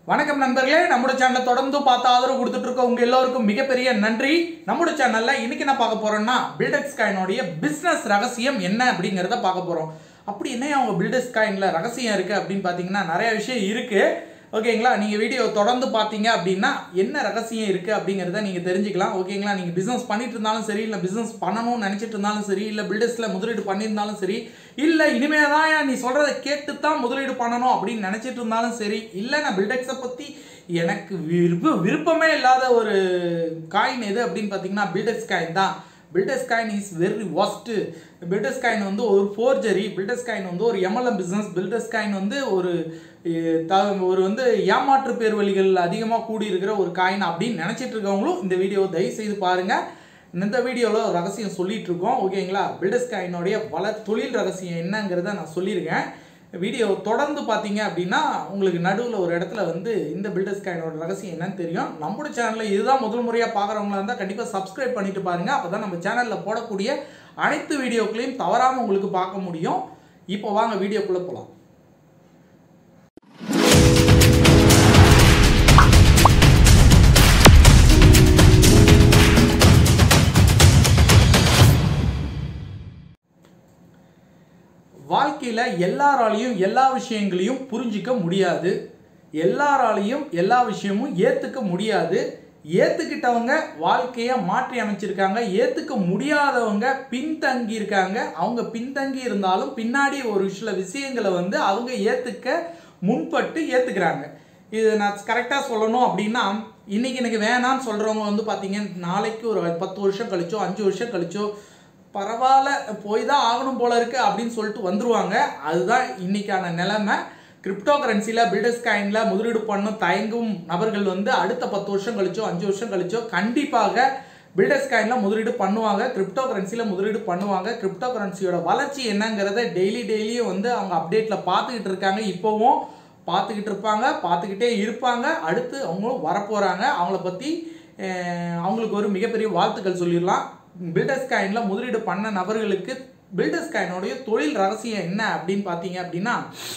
வணக்கம் நண்பர்களே நம்முடைய சேனலை தொடர்ந்து பார்த்து ஆதரவு கொடுத்துட்டு இருக்க உங்க எல்லோருக்கும் மிகப்பெரிய நன்றி நம்முடைய சேனல்ல இன்னைக்கு என்ன பார்க்க போறோம்னா பில்டெக்ஸ் காயினோடைய பிசினஸ் ரகசியம் என்ன அப்படிங்கிறத பார்க்க போறோம் அப்படி என்ன அவங்க பில்டெக்ஸ் காயின்ல ரகசியம் இருக்கு அப்படின்னு பார்த்தீங்கன்னா நிறைய விஷயம் இருக்கு ஓகேங்களா நீங்க வீடியோ தொடர்ந்து பார்த்தீங்க அப்படின்னா என்ன ரகசியம் இருக்கு அப்படிங்கிறத நீங்க தெரிஞ்சுக்கலாம் ஓகேங்களா நீங்க பிசினஸ் பண்ணிட்டு இருந்தாலும் சரி இல்லை பிசினஸ் பண்ணணும்னு நினைச்சிட்டு இருந்தாலும் சரி இல்லை பில்டர்ஸ்ல முதலீடு பண்ணியிருந்தாலும் சரி இல்லை இனிமே தான் நீ சொல்றதை கேட்டு தான் முதலீடு பண்ணணும் அப்படின்னு நினைச்சிட்டு இருந்தாலும் சரி இல்லை நான் பில்டெக்ஸை பத்தி எனக்கு விருப்ப விருப்பமே இல்லாத ஒரு காயின் எது அப்படின்னு பார்த்தீங்கன்னா பில்டெக்ஸ் காயின் தான் builders coin is very worst builders coin வந்து ஒரு ஃபோர்ஜரி பில்டர்ஸ் காயின் வந்து ஒரு எம்எல்எம் பிஸ்னஸ் பில்டர்ஸ் காயின் வந்து ஒரு அஹ், த ஒரு வந்து ஏமாற்று பேர் வழிகள் அதிகமாக கூடி இருக்கிற ஒரு காயின் அப்படின்னு நினச்சிட்டு இருக்கவங்களும் இந்த வீடியோவை தயவு செய்து பாருங்கள் இந்த வீடியோவில் ஒரு ரகசியம் சொல்லிட்டு இருக்கோம் ஓகேங்களா பில்டர்ஸ் காயினுடைய பல தொழில் ரகசியம் என்னங்கிறத நான் சொல்லியிருக்கேன் வீடியோ தொடர்ந்து பார்த்தீங்க அப்படின்னா உங்களுக்கு நடுவில் ஒரு இடத்துல வந்து இந்த பில்டர்ஸ் காயினோட ரகசியம் என்னன்னு தெரியும் நம்மளோட சேனலில் இதுதான் முதல் முறையாக பார்க்குறவங்களா இருந்தால் கண்டிப்பாக சப்ஸ்கிரைப் பண்ணிட்டு பாருங்க அப்போ தான் நம்ம சேனலில் போடக்கூடிய அனைத்து வீடியோக்களையும் தவறாமல் உங்களுக்கு பார்க்க முடியும் இப்போ வாங்க வீடியோக்குள்ளே போகலாம் வாழ்க்கையில் எல்லாராலையும் எல்லா விஷயங்களையும் புரிஞ்சிக்க முடியாது எல்லாராலையும் எல்லா விஷயமும் ஏற்றுக்க முடியாது ஏற்றுக்கிட்டவங்க வாழ்க்கையை மாற்றி அமைச்சிருக்காங்க ஏற்றுக்க முடியாதவங்க பின்தங்கி இருக்காங்க அவங்க பின்தங்கி இருந்தாலும் பின்னாடி ஒரு சில விஷயங்களை வந்து அவங்க ஏற்றுக்க முன்பட்டு ஏற்றுக்கிறாங்க இது நான் கரெக்டாக சொல்லணும் அப்படின்னா இன்னைக்கு எனக்கு வேணான்னு சொல்கிறவங்க வந்து பார்த்தீங்க நாளைக்கு ஒரு பத்து வருஷம் கழிச்சோ அஞ்சு வருஷம் கழிச்சோ பரவாயில்ல போய் தான் ஆகணும் போல இருக்கு அப்படின்னு சொல்லிட்டு வந்துருவாங்க அதுதான் இன்னைக்கான நிலைமை கிரிப்டோ கரன்சியில் பில்டர்ஸ் காயினில் முதலீடு பண்ணும் தயங்கும் நபர்கள் வந்து அடுத்த பத்து வருஷம் கழிச்சோ அஞ்சு வருஷம் கழிச்சோ கண்டிப்பாக பில்டர்ஸ் காயினில் முதலீடு பண்ணுவாங்க கிரிப்டோ கரன்சியில் முதலீடு பண்ணுவாங்க கிரிப்டோ கரன்சியோட வளர்ச்சி என்னங்கிறத டெய்லி டெய்லியும் வந்து அவங்க அப்டேட்டில் பார்த்துக்கிட்டு இருக்காங்க இப்போவும் பார்த்துக்கிட்டு இருப்பாங்க பார்த்துக்கிட்டே இருப்பாங்க அடுத்து அவங்களும் வரப்போகிறாங்க அவங்கள பற்றி அவங்களுக்கு ஒரு மிகப்பெரிய வாழ்த்துக்கள் சொல்லிடலாம் பில்டர்ஸ் காயினில் முதலீடு பண்ண நபர்களுக்கு பில்டர்ஸ் காயினோடைய தொழில் ரகசியம் என்ன அப்படின்னு பார்த்தீங்க அப்படின்னா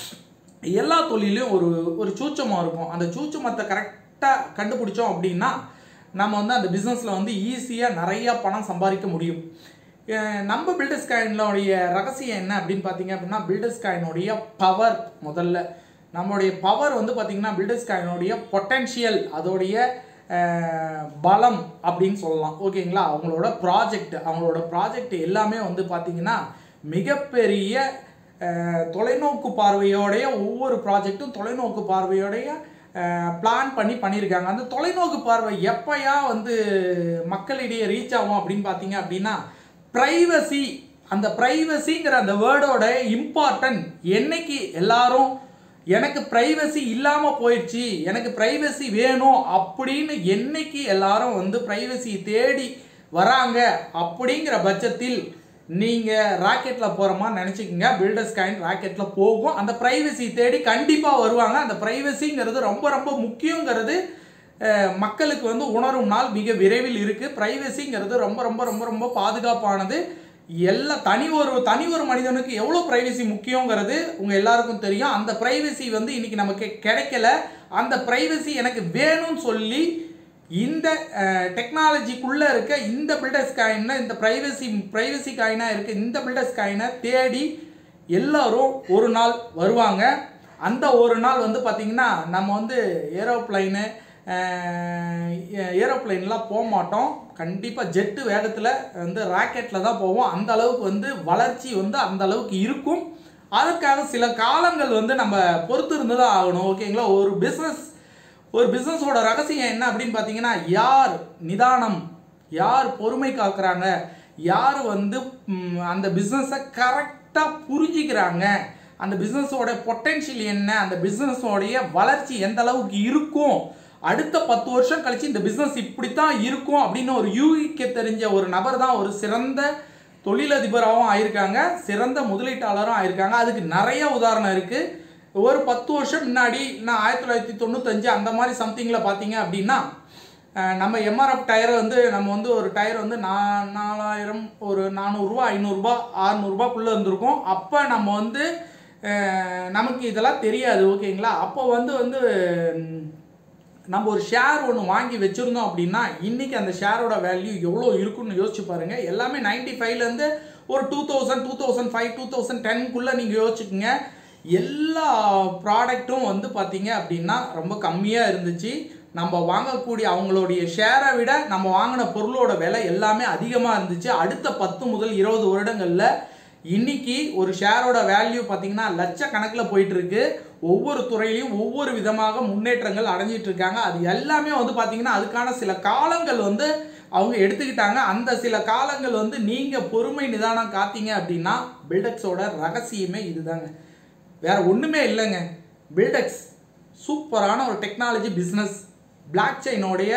எல்லா தொழிலையும் ஒரு ஒரு சூச்சமாக இருக்கும் அந்த சூச்சமத்தை கரெக்டாக கண்டுபிடிச்சோம் அப்படின்னா நம்ம வந்து அந்த பிஸ்னஸில் வந்து ஈஸியாக நிறையா பணம் சம்பாதிக்க முடியும் அஹ் நம்ம பில்டர்ஸ் காயினோடைய ரகசியம் என்ன அப்படின்னு பார்த்தீங்க அப்படின்னா பில்டர்ஸ் காயினுடைய பவர் முதல்ல நம்மளுடைய பவர் வந்து பார்த்தீங்கன்னா பில்டர்ஸ் காயினுடைய பொட்டென்ஷியல் அதோடைய அஹ், பலம் அப்படின்னு சொல்லலாம் ஓகேங்களா அவங்களோட ப்ராஜெக்ட் அவங்களோட ப்ராஜெக்ட் எல்லாமே வந்து பார்த்தீங்கன்னா மிகப்பெரிய அஹ், தொலைநோக்கு பார்வையோடைய ஒவ்வொரு ப்ராஜெக்ட்டும் தொலைநோக்கு பார்வையோடைய பிளான் பண்ணி பண்ணியிருக்காங்க அந்த தொலைநோக்கு பார்வை எப்பயா வந்து மக்களிடையே ரீச் ஆகும் அப்படின்னு பார்த்தீங்க அப்படின்னா ப்ரைவசி அந்த ப்ரைவசிங்கிற அந்த வேர்டோட இம்பார்ட்டன்ட் என்னைக்கு எல்லாரும் எனக்கு ப்ரைவசி இல்லாமல் போயிடுச்சு எனக்கு ப்ரைவசி வேணும் அப்படின்னு என்னைக்கு எல்லாரும் வந்து ப்ரைவசி தேடி வராங்க அப்படிங்கிற பட்சத்தில் நீங்கள் ராக்கெட்டில் போகிற மாதிரி நினச்சிக்கோங்க பில்டர்ஸ் காயின் ராக்கெட்டில் போகும் அந்த ப்ரைவசி தேடி கண்டிப்பாக வருவாங்க அந்த ப்ரைவசிங்கிறது ரொம்ப ரொம்ப முக்கியங்கிறது அஹ், மக்களுக்கு வந்து உணரும் நாள் மிக விரைவில் இருக்குது ப்ரைவசிங்கிறது ரொம்ப ரொம்ப ரொம்ப ரொம்ப பாதுகாப்பானது எல்லா தனி ஒரு தனி ஒரு மனிதனுக்கு எவ்வளோ ப்ரைவசி முக்கியங்கிறது உங்கள் எல்லாருக்கும் தெரியும் அந்த ப்ரைவசி வந்து இன்னைக்கு நமக்கு கிடைக்கல அந்த ப்ரைவசி எனக்கு வேணும்னு சொல்லி இந்த டெக்னாலஜிக்குள்ளே இருக்க இந்த பில்டர்ஸ் காயினை இந்த ப்ரைவசி ப்ரைவசி காயினாக இருக்க இந்த பில்டர்ஸ் காயினை தேடி எல்லாரும் ஒரு நாள் வருவாங்க அந்த ஒரு நாள் வந்து பார்த்திங்கன்னா நம்ம வந்து ஏரோப்ளைனு ஏரோப்ளைன்லாம் போக மாட்டோம் கண்டிப்பாக ஜெட்டு வேகத்தில் வந்து ராக்கெட்டில் தான் போவோம் அந்த அளவுக்கு வந்து வளர்ச்சி வந்து அந்த அளவுக்கு இருக்கும் அதற்காக சில காலங்கள் வந்து நம்ம பொறுத்து இருந்து தான் ஆகணும் ஓகேங்களா ஒரு பிஸ்னஸ் ஒரு பிஸ்னஸோட ரகசியம் என்ன அப்படின்னு பார்த்தீங்கன்னா யார் நிதானம் யார் பொறுமை காக்குறாங்க யார் வந்து ம், அந்த பிஸ்னஸை கரெக்டாக புரிஞ்சிக்கிறாங்க அந்த பிஸ்னஸோட பொட்டென்ஷியல் என்ன அந்த பிஸ்னஸோடைய வளர்ச்சி எந்த அளவுக்கு இருக்கும் அடுத்த பத்து வருஷம் கழிச்சு இந்த பிஸ்னஸ் இப்படித்தான் இருக்கும் அப்படின்னு ஒரு யூகிக்க தெரிஞ்ச ஒரு நபர் தான் ஒரு சிறந்த தொழிலதிபராகவும் ஆயிருக்காங்க சிறந்த முதலீட்டாளரும் ஆயிருக்காங்க அதுக்கு நிறைய உதாரணம் இருக்குது ஒரு பத்து வருஷம் முன்னாடி நான் ஆயிரத்தி தொள்ளாயிரத்தி தொண்ணூத்தஞ்சு அந்த மாதிரி சம்திங்கில் பார்த்தீங்க அப்படின்னா அஹ், நம்ம எம்ஆர்எஃப் டயர் வந்து நம்ம வந்து ஒரு டயர் வந்து நா நாலாயிரம் ஒரு நானூறுரூவா ஐநூறுரூபா ஆறுநூறுபாக்குள்ளே இருந்திருக்கும் அப்போ நம்ம வந்து அஹ், நமக்கு இதெல்லாம் தெரியாது ஓகேங்களா அப்போ வந்து வந்து ம், நம்ம ஒரு ஷேர் ஒன்று வாங்கி வச்சுருந்தோம் அப்படின்னா இன்றைக்கி அந்த ஷேரோட வேல்யூ எவ்வளோ இருக்குன்னு யோசிச்சு பாருங்கள் எல்லாமே நைன்டி ஃபைவ்லேருந்து ஒரு two thousand two thousand five two thousand டென்க்குள்ளே நீங்கள் யோசிச்சுக்கோங்க எல்லா ப்ராடக்ட்டும் வந்து பார்த்தீங்க அப்படின்னா ரொம்ப கம்மியாக இருந்துச்சு நம்ம வாங்கக்கூடிய அவங்களுடைய ஷேரை விட நம்ம வாங்கின பொருளோட விலை எல்லாமே அதிகமாக இருந்துச்சு அடுத்த பத்து முதல் இருபது வருடங்களில் இன்னைக்கு ஒரு ஷேரோட வேல்யூ பார்த்தீங்கன்னா லட்சக்கணக்கில் போயிட்டு இருக்கு ஒவ்வொரு துறையிலையும் ஒவ்வொரு விதமாக முன்னேற்றங்கள் அடைஞ்சிட்டு இருக்காங்க அது எல்லாமே வந்து பார்த்தீங்கன்னா அதுக்கான சில காலங்கள் வந்து அவங்க எடுத்துக்கிட்டாங்க அந்த சில காலங்கள் வந்து நீங்கள் பொறுமை நிதானம் காத்தீங்க அப்படின்னா பில்டெக்ஸோட ரகசியமே இதுதாங்க வேற ஒன்றுமே இல்லைங்க பில்டெக்ஸ் சூப்பரான ஒரு டெக்னாலஜி பிஸ்னஸ் பிளாக் செயினோடைய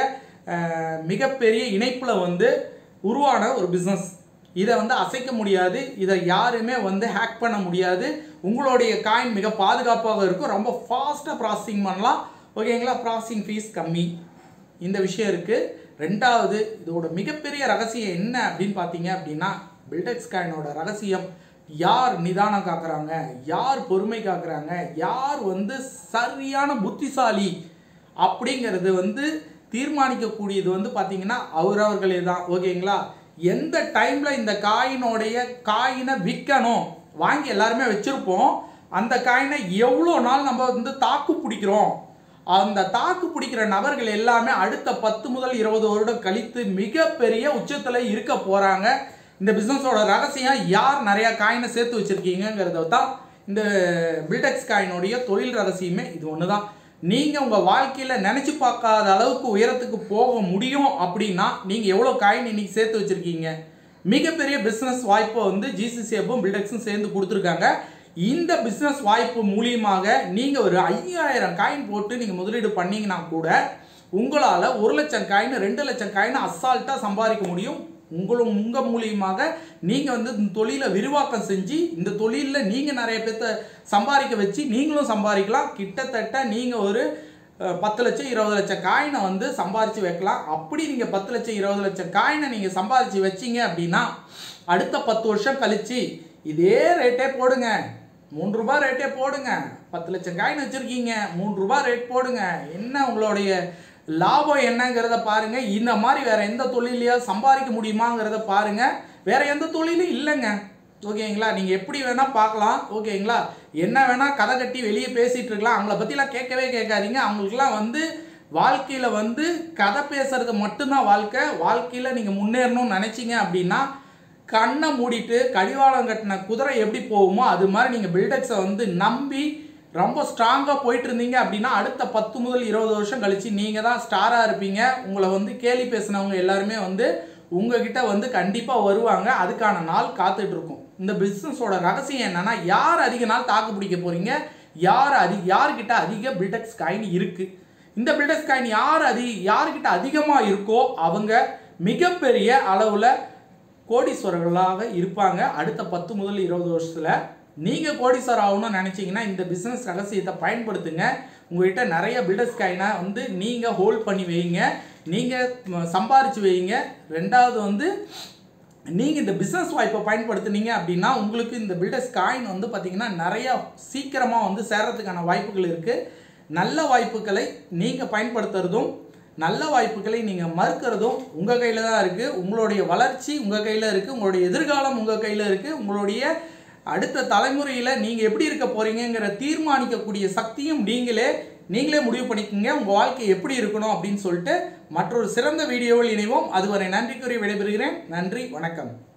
மிகப்பெரிய இணைப்பில் வந்து உருவான ஒரு பிஸ்னஸ் இதை வந்து அசைக்க முடியாது இதை யாருமே வந்து ஹேக் பண்ண முடியாது உங்களுடைய காயின் மிக பாதுகாப்பாக இருக்கும் ரொம்ப ஃபாஸ்ட்டாக ப்ராசஸிங் பண்ணலாம் ஓகேங்களா ப்ராசஸிங் ஃபீஸ் கம்மி இந்த விஷயம் இருக்குது ரெண்டாவது இதோட மிகப்பெரிய ரகசியம் என்ன அப்படின்னு பார்த்தீங்க அப்படின்னா பில்டெக்ஸ் காயினோட ரகசியம் யார் நிதானம் காக்குறாங்க யார் பொறுமை காக்குறாங்க யார் வந்து சரியான புத்திசாலி அப்படிங்கிறது வந்து தீர்மானிக்கக்கூடியது வந்து பார்த்தீங்கன்னா அவரவர்களே தான் ஓகேங்களா எந்த டைமில் இந்த காயினோடைய காயினை விற்கணும் வாங்கி எல்லாருமே வச்சுருப்போம் அந்த காயினை எவ்வளோ நாள் நம்ம வந்து தாக்கு பிடிக்கிறோம் அந்த தாக்கு பிடிக்கிற நபர்கள் எல்லாமே அடுத்த பத்து முதல் இருபது வருடம் கழித்து மிகப்பெரிய உச்சத்தில் இருக்க போகிறாங்க இந்த பிஸ்னஸோட ரகசியம் யார் நிறையா காயினை சேர்த்து வச்சுருக்கீங்கிறத தான் இந்த பில்டெக்ஸ் காயினுடைய தொழில் ரகசியமே இது ஒன்று தான் நீங்கள் உங்கள் வாழ்க்கையில் நினச்சி பார்க்காத அளவுக்கு உயரத்துக்கு போக முடியும் அப்படின்னா நீங்கள் எவ்வளோ காயின் இன்னைக்கு சேர்த்து வச்சுருக்கீங்க மிகப்பெரிய பிஸ்னஸ் வாய்ப்பை வந்து ஜிசிசிஎஃப்பும் பில்டெக்ஸும் சேர்ந்து கொடுத்துருக்காங்க இந்த பிஸ்னஸ் வாய்ப்பு மூலியமாக நீங்கள் ஒரு ஐயாயிரம் காயின் போட்டு நீங்கள் முதலீடு பண்ணீங்கன்னா கூட உங்களால் ஒரு லட்சம் காயின் ரெண்டு லட்சம் காயின் அசால்ட்டாக சம்பாதிக்க முடியும் உங்களும் உங்கள் மூலியமாக நீங்கள் வந்து இந்த தொழிலை விரிவாக்கம் செஞ்சு இந்த தொழிலில் நீங்கள் நிறைய பேர்த்த சம்பாதிக்க வச்சு நீங்களும் சம்பாதிக்கலாம் கிட்டத்தட்ட நீங்கள் ஒரு அஹ், பத்து லட்சம் இருபது லட்சம் காயினை வந்து சம்பாரித்து வைக்கலாம் அப்படி நீங்கள் பத்து லட்சம் இருபது லட்சம் காயினை நீங்கள் சம்பாரித்து வச்சீங்க அப்படின்னா அடுத்த பத்து வருஷம் கழிச்சு இதே ரேட்டே போடுங்க மூன்று ரூபாய் ரேட்டே போடுங்க பத்து லட்சம் காயின் வச்சுருக்கீங்க மூன்று ரூபாய் ரேட் போடுங்க என்ன உங்களுடைய லாபம் என்னங்கிறத பாருங்க இந்த மாதிரி வேற எந்த தொழிலையா சம்பாதிக்க முடியுமாங்கிறத பாருங்க வேற எந்த தொழிலும் இல்லைங்க ஓகேங்களா நீங்க எப்படி வேணா பார்க்கலாம் ஓகேங்களா என்ன வேணா கதை கட்டி வெளியே பேசிட்டு இருக்கலாம் அவங்கள பத்திலாம் கேட்கவே கேட்காதீங்க அவங்களுக்குலாம் வந்து வாழ்க்கையில வந்து கதை பேசுறது மட்டும்தான் வாழ்க்கை வாழ்க்கையில நீங்க முன்னேறணும்னு நினைச்சீங்க அப்படின்னா கண்ணை மூடிட்டு கடிவாளம் கட்டின குதிரை எப்படி போகுமோ அது மாதிரி நீங்கள் பில்டெக்ஸை வந்து நம்பி ரொம்ப ஸ்ட்ராங்காக போயிட்டு இருந்தீங்க அப்படின்னா அடுத்த பத்து முதல் இருபது வருஷம் கழிச்சு நீங்கள் தான் ஸ்டாராக இருப்பீங்க உங்களை வந்து கேலி பேசினவங்க எல்லாருமே வந்து உங்ககிட்ட வந்து கண்டிப்பாக வருவாங்க அதுக்கான நாள் காத்துட்டு இருக்கும் இந்த பிஸ்னஸோட ரகசியம் என்னன்னா யார் அதிக நாள் தாக்கு பிடிக்க போறீங்க யார் அதி யார்கிட்ட அதிக பில்டெக்ஸ் காயின் இருக்கு இந்த பில்டெக்ஸ் காயின் யார் அதி யார்கிட்ட அதிகமாக இருக்கோ அவங்க மிகப்பெரிய அளவில் கோடீஸ்வரர்களாக இருப்பாங்க அடுத்த பத்து முதல் இருபது வருஷத்துல நீங்க கோடீஸ்வரர் ஆகணும்னு நினைச்சீங்கன்னா இந்த பிசினஸ் ரகசியத்தை பயன்படுத்துங்க உங்ககிட்ட நிறைய பில்டர்ஸ் காயினை வந்து நீங்க ஹோல்ட் பண்ணி வைங்க நீங்க ம், சம்பாரிச்சு வைங்க ரெண்டாவது வந்து நீங்கள் இந்த பிஸ்னஸ் வாய்ப்பை பயன்படுத்துனீங்க அப்படின்னா உங்களுக்கு இந்த பில்டர்ஸ் காயின் வந்து பார்த்தீங்கன்னா நிறைய சீக்கிரமாக வந்து சேர்றதுக்கான வாய்ப்புகள் இருக்குது நல்ல வாய்ப்புகளை நீங்கள் பயன்படுத்துறதும் நல்ல வாய்ப்புகளை நீங்கள் மறுக்கிறதும் உங்கள் கையில் தான் இருக்குது உங்களுடைய வளர்ச்சி உங்கள் கையில் இருக்குது உங்களுடைய எதிர்காலம் உங்கள் கையில் இருக்குது உங்களுடைய அடுத்த தலைமுறையில் நீங்கள் எப்படி இருக்க போகிறீங்கிற தீர்மானிக்கக்கூடிய சக்தியும் நீங்களே நீங்களே முடிவு பண்ணிக்கோங்க உங்கள் வாழ்க்கை எப்படி இருக்கணும் அப்படின்னு சொல்லிட்டு மற்றொரு சிறந்த வீடியோவில் இணைவோம் அதுவரை நன்றி கூறி விடைபெறுகிறேன் நன்றி வணக்கம்